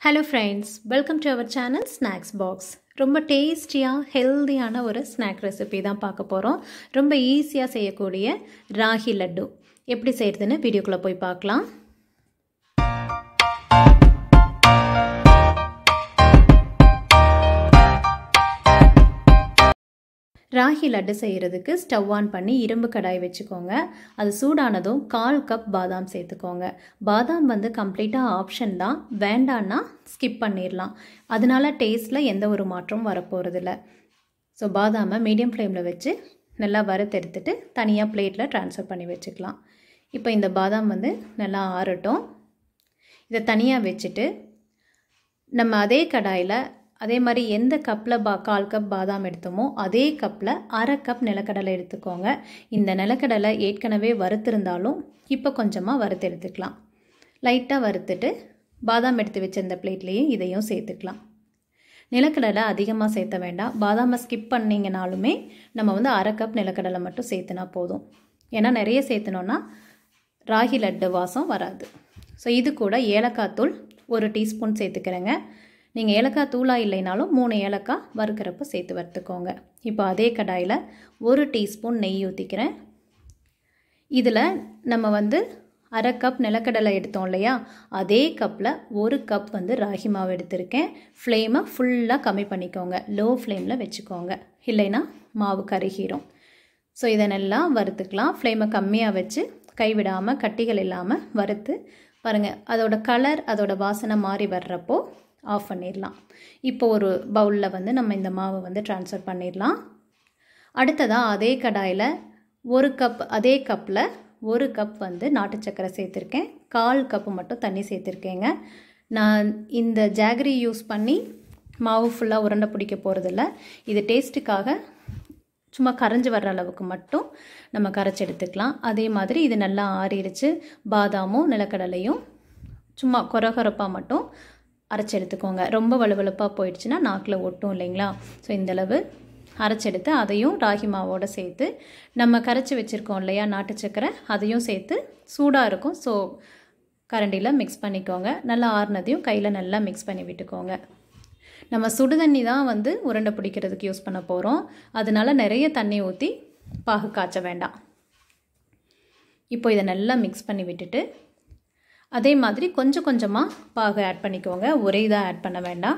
hello friends welcome to our channel snacks box ரொம்ப டேஸ்டியாக ஹெல்தியான ஒரு ஸ்நாக் ரெசிபி தான் பார்க்க போகிறோம் ரொம்ப ஈஸியாக செய்யக்கூடிய ராகி லட்டு எப்படி செய்கிறதுன்னு வீடியோக்குள்ளே போய் பார்க்கலாம் ராகி லட்டு செய்கிறதுக்கு ஸ்டவ் ஆன் பண்ணி இரும்பு கடாய் வச்சுக்கோங்க அது சூடானதும் கால் கப் பாதாம் சேர்த்துக்கோங்க பாதாம் வந்து கம்ப்ளீட்டாக ஆப்ஷன் தான் வேண்டான்னா ஸ்கிப் பண்ணிடலாம் அதனால டேஸ்ட்டில் எந்த ஒரு மாற்றமும் வரப்போகிறதில்ல ஸோ பாதாமை மீடியம் ஃப்ளேமில் வச்சு நல்லா வறுத்தெடுத்துட்டு தனியாக பிளேட்டில் ட்ரான்ஸ்ஃபர் பண்ணி வச்சுக்கலாம் இப்போ இந்த பாதாம் வந்து நல்லா ஆறட்டும் இதை தனியாக வச்சுட்டு நம்ம அதே கடாயில் அதே மாதிரி எந்த கப்பில் பா கால் கப் பாதாம் எடுத்தோமோ அதே கப்பில் அரை கப் நிலக்கடலை எடுத்துக்கோங்க இந்த நிலக்கடலை ஏற்கனவே வறுத்திருந்தாலும் இப்போ கொஞ்சமாக வறுத்து எடுத்துக்கலாம் லைட்டாக வறுத்துட்டு பாதாம் எடுத்து வச்சிருந்த பிளேட்லேயே இதையும் சேர்த்துக்கலாம் நிலக்கடலை அதிகமாக சேர்த்த வேண்டாம் பாதாமை ஸ்கிப் பண்ணிங்கனாலுமே நம்ம வந்து அரை கப் நிலக்கடலை மட்டும் சேர்த்துனா போதும் ஏன்னா நிறைய சேர்த்துனோன்னா ராகி லட்டு வாசம் வராது ஸோ இது கூட ஏலக்காய் தூள் ஒரு டீஸ்பூன் சேர்த்துக்கிறேங்க நீங்கள் ஏலக்காய் தூளாக இல்லைனாலும் மூணு ஏலக்காய் வறுக்கிறப்ப சேர்த்து வறுத்துக்கோங்க இப்போ அதே கடாயில் ஒரு டீஸ்பூன் நெய் ஊற்றிக்கிறேன் இதில் நம்ம வந்து அரை கப் நிலக்கடலை எடுத்தோம் இல்லையா அதே கப்பில் ஒரு கப் வந்து ராகி மாவு எடுத்திருக்கேன் ஃப்ளேமை ஃபுல்லாக கம்மி பண்ணிக்கோங்க லோ ஃப்ளேமில் வச்சுக்கோங்க இல்லைன்னா மாவு கருகிரும் ஸோ இதை நல்லா வறுத்துக்கலாம் ஃப்ளேமை கம்மியாக வச்சு கைவிடாமல் கட்டிகள் இல்லாமல் வறுத்து பாருங்கள் அதோட கலர் அதோட வாசனை மாறி வர்றப்போ ஆஃப் பண்ணிடலாம் இப்போ ஒரு பவுலில் வந்து நம்ம இந்த மாவை வந்து ட்ரான்ஸ்ஃபர் பண்ணிடலாம் அடுத்ததாக அதே கடாயில் ஒரு கப் அதே கப்பில் ஒரு கப் வந்து நாட்டு சக்கரை சேர்த்துருக்கேன் கால் கப்பு மட்டும் தண்ணி சேர்த்துருக்கேங்க நான் இந்த ஜாகரி யூஸ் பண்ணி மாவு ஃபுல்லாக உருண்டை பிடிக்க போகிறதில்ல இது டேஸ்ட்டுக்காக சும்மா கரைஞ்சி வர்ற அளவுக்கு மட்டும் நம்ம கரைச்சி எடுத்துக்கலாம் அதே மாதிரி இது நல்லா ஆறிடுச்சு பாதாமும் நிலக்கடலையும் சும்மா கொரகொரப்பாக மட்டும் அரைச்சி எடுத்துக்கோங்க ரொம்ப வலுவலுப்பாக போயிடுச்சுன்னா நாக்கில் ஒட்டும் இல்லைங்களா ஸோ இந்தளவு அரைச்செடுத்து அதையும் ராகி மாவோடு சேர்த்து நம்ம கரைச்சி வச்சுருக்கோம் இல்லையா நாட்டு சக்கரை அதையும் சேர்த்து சூடாக இருக்கும் ஸோ கரண்டியில் மிக்ஸ் பண்ணிக்கோங்க நல்லா ஆறுனதையும் கையில் நல்லா மிக்ஸ் பண்ணி விட்டுக்கோங்க நம்ம சுடு தண்ணி தான் வந்து உருண்டை பிடிக்கிறதுக்கு யூஸ் பண்ண போகிறோம் அதனால நிறைய தண்ணி ஊற்றி பாகு காய்ச்ச வேண்டாம் இப்போ இதை நல்லா மிக்ஸ் பண்ணி விட்டுட்டு அதே மாதிரி கொஞ்சம் கொஞ்சமாக பாகு ஆட் பண்ணிக்கோங்க ஒரே இதாக ஆட் பண்ண வேண்டாம்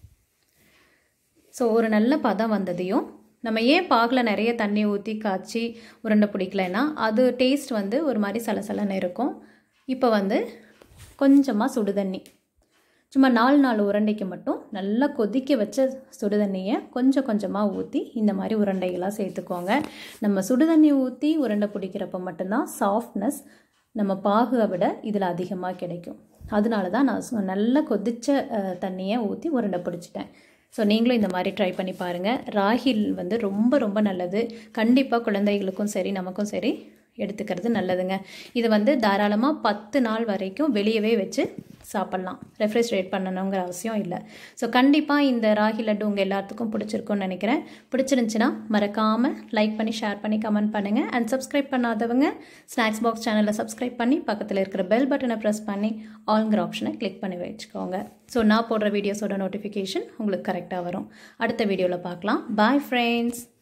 ஸோ ஒரு நல்ல பதம் வந்ததையும் நம்ம ஏன் பாகில் நிறைய தண்ணி ஊற்றி காய்ச்சி உருண்டை பிடிக்கலைன்னா அது டேஸ்ட் வந்து ஒரு மாதிரி சலசலன்னு இருக்கும் இப்போ வந்து கொஞ்சமாக சுடு தண்ணி சும்மா நாலு நாலு உருண்டைக்கு மட்டும் நல்லா கொதிக்க வச்ச சுடு தண்ணியை கொஞ்சம் கொஞ்சமாக ஊற்றி இந்த மாதிரி உருண்டைகளாக சேர்த்துக்கோங்க நம்ம சுடு தண்ணி ஊற்றி உருண்டை பிடிக்கிறப்ப மட்டும்தான் சாஃப்ட்னஸ் நம்ம பாகுவை விட இதில் அதிகமாக கிடைக்கும் அதனால தான் நான் நல்லா கொதித்த தண்ணியை ஊற்றி உருண்டை பிடிச்சிட்டேன் ஸோ நீங்களும் இந்த மாதிரி ட்ரை பண்ணி பாருங்கள் ராகில் வந்து ரொம்ப ரொம்ப நல்லது கண்டிப்பாக குழந்தைகளுக்கும் சரி நமக்கும் சரி எடுத்துக்கிறது நல்லதுங்க இது வந்து தாராளமாக பத்து நாள் வரைக்கும் வெளியவே வச்சு சாப்பிட்லாம் ரெஃப்ரிஜரேட் பண்ணணுங்கிற அவசியம் இல்லை ஸோ கண்டிப்பாக இந்த ராகி லட்டு உங்கள் எல்லாத்துக்கும் பிடிச்சிருக்கும்னு நினைக்கிறேன் பிடிச்சிருந்துச்சின்னா மறக்காமல் லைக் பண்ணி ஷேர் பண்ணி கமெண்ட் பண்ணுங்கள் அண்ட் சப்ஸ்கிரைப் பண்ணாதவங்க ஸ்நாக்ஸ் பாக்ஸ் சேனலில் சப்ஸ்கிரைப் பண்ணி பக்கத்தில் இருக்கிற பெல் பட்டனை ப்ரெஸ் பண்ணி ஆல்ங்கிற ஆப்ஷனை கிளிக் பண்ணி வச்சுக்கோங்க ஸோ நான் போடுற வீடியோஸோட நோட்டிஃபிகேஷன் உங்களுக்கு கரெக்டாக வரும் அடுத்த வீடியோவில் பார்க்கலாம் பாய் ஃப்ரெண்ட்ஸ்